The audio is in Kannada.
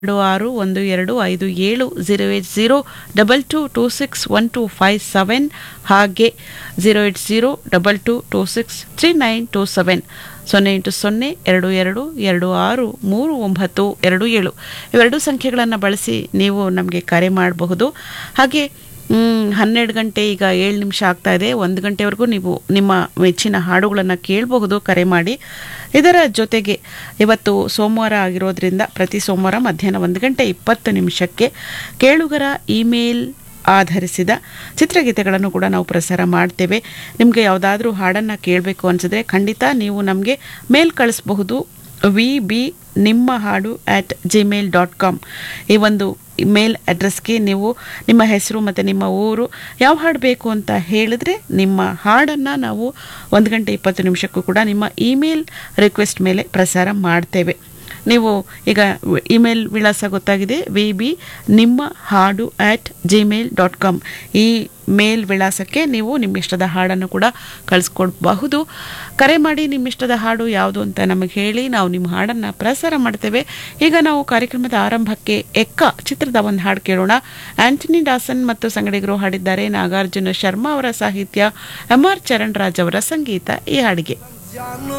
ಎರಡು ಆರು ಒಂದು ಎರಡು ಐದು ಏಳು zero eight zero double two two six one two five seven ಹಾಗೆ zero eight zero double two two six three nine two seven ಸೊನ್ನೆ ಎಂಟು ಸೊನ್ನೆ ಎರಡು ಎರಡು ಎರಡು ಆರು ಮೂರು ಒಂಬತ್ತು ಎರಡು ಏಳು ಇವೆರಡು ಸಂಖ್ಯೆಗಳನ್ನು ಬಳಸಿ ನೀವು ನಮಗೆ ಕರೆ ಮಾಡಬಹುದು ಹಾಗೆ ಮ್, ಹನ್ನೆರಡು ಗಂಟೆ ಈಗ ಏಳು ನಿಮಿಷ ಆಗ್ತಾ ಇದೆ ಒಂದು ಗಂಟೆವರೆಗೂ ನೀವು ನಿಮ್ಮ ಮೆಚ್ಚಿನ ಹಾಡುಗಳನ್ನು ಕೇಳಬಹುದು ಕರೆ ಮಾಡಿ ಇದರ ಜೊತೆಗೆ ಇವತ್ತು ಸೋಮವಾರ ಆಗಿರೋದ್ರಿಂದ ಪ್ರತಿ ಸೋಮವಾರ ಮಧ್ಯಾಹ್ನ ಒಂದು ಗಂಟೆ ಇಪ್ಪತ್ತು ನಿಮಿಷಕ್ಕೆ ಕೇಳುಗರ ಇಮೇಲ್ ಆಧರಿಸಿದ ಚಿತ್ರಗೀತೆಗಳನ್ನು ಕೂಡ ನಾವು ಪ್ರಸಾರ ಮಾಡ್ತೇವೆ ನಿಮಗೆ ಯಾವುದಾದ್ರೂ ಹಾಡನ್ನು ಕೇಳಬೇಕು ಅನಿಸಿದ್ರೆ ಖಂಡಿತ ನೀವು ನಮಗೆ ಮೇಲ್ ಕಳಿಸಬಹುದು ವಿ ಬಿ ನಿಮ್ಮ ಹಾಡು ಆಟ್ ಜಿಮೇಲ್ ಡಾಟ್ ಕಾಮ್ ಈ ಒಂದು ಮೇಲ್ ಅಡ್ರೆಸ್ಗೆ ನೀವು ನಿಮ್ಮ ಹೆಸರು ಮತ್ತು ನಿಮ್ಮ ಊರು ಯಾವ ಹಾಡು ಬೇಕು ಅಂತ ಹೇಳಿದ್ರೆ ನಿಮ್ಮ ಹಾಡನ್ನು ನಾವು ಒಂದು ಗಂಟೆ ಇಪ್ಪತ್ತು ನಿಮಿಷಕ್ಕೂ ಕೂಡ ನಿಮ್ಮ ಇಮೇಲ್ ರಿಕ್ವೆಸ್ಟ್ ಮೇಲೆ ಪ್ರಸಾರ ಮಾಡ್ತೇವೆ ನೀವು ಈಗ ಇಮೇಲ್ ವಿಳಾಸ ಗೊತ್ತಾಗಿದೆ ವಿ ಬಿ ನಿಮ್ಮ ಹಾಡು ಆಟ್ ಜಿಮೇಲ್ ಡಾಟ್ ಕಾಮ್ ಈ ಮೇಲ್ ವಿಳಾಸಕ್ಕೆ ನೀವು ನಿಮ್ಮ ಇಷ್ಟದ ಹಾಡನ್ನು ಕೂಡ ಕಳಿಸ್ಕೊಡ್ಬಹುದು ಕರೆ ಮಾಡಿ ನಿಮ್ಮ ಇಷ್ಟದ ಹಾಡು ಯಾವುದು ಅಂತ ನಮಗೆ ಹೇಳಿ ನಾವು ನಿಮ್ಮ ಹಾಡನ್ನು ಪ್ರಸಾರ ಮಾಡ್ತೇವೆ ಈಗ ನಾವು ಕಾರ್ಯಕ್ರಮದ ಆರಂಭಕ್ಕೆ ಎಕ್ಕ ಚಿತ್ರದ ಒಂದು ಹಾಡು ಕೇಳೋಣ ಆಂಟನಿ ಡಾಸನ್ ಮತ್ತು ಸಂಗಡಿಗರು ಹಾಡಿದ್ದಾರೆ ನಾಗಾರ್ಜುನ ಶರ್ಮಾ ಅವರ ಸಾಹಿತ್ಯ ಎಂ ಆರ್ ಚರಣ್ ರಾಜ್ ಅವರ ಸಂಗೀತ ಈ ಹಾಡಿಗೆ ಜಾನು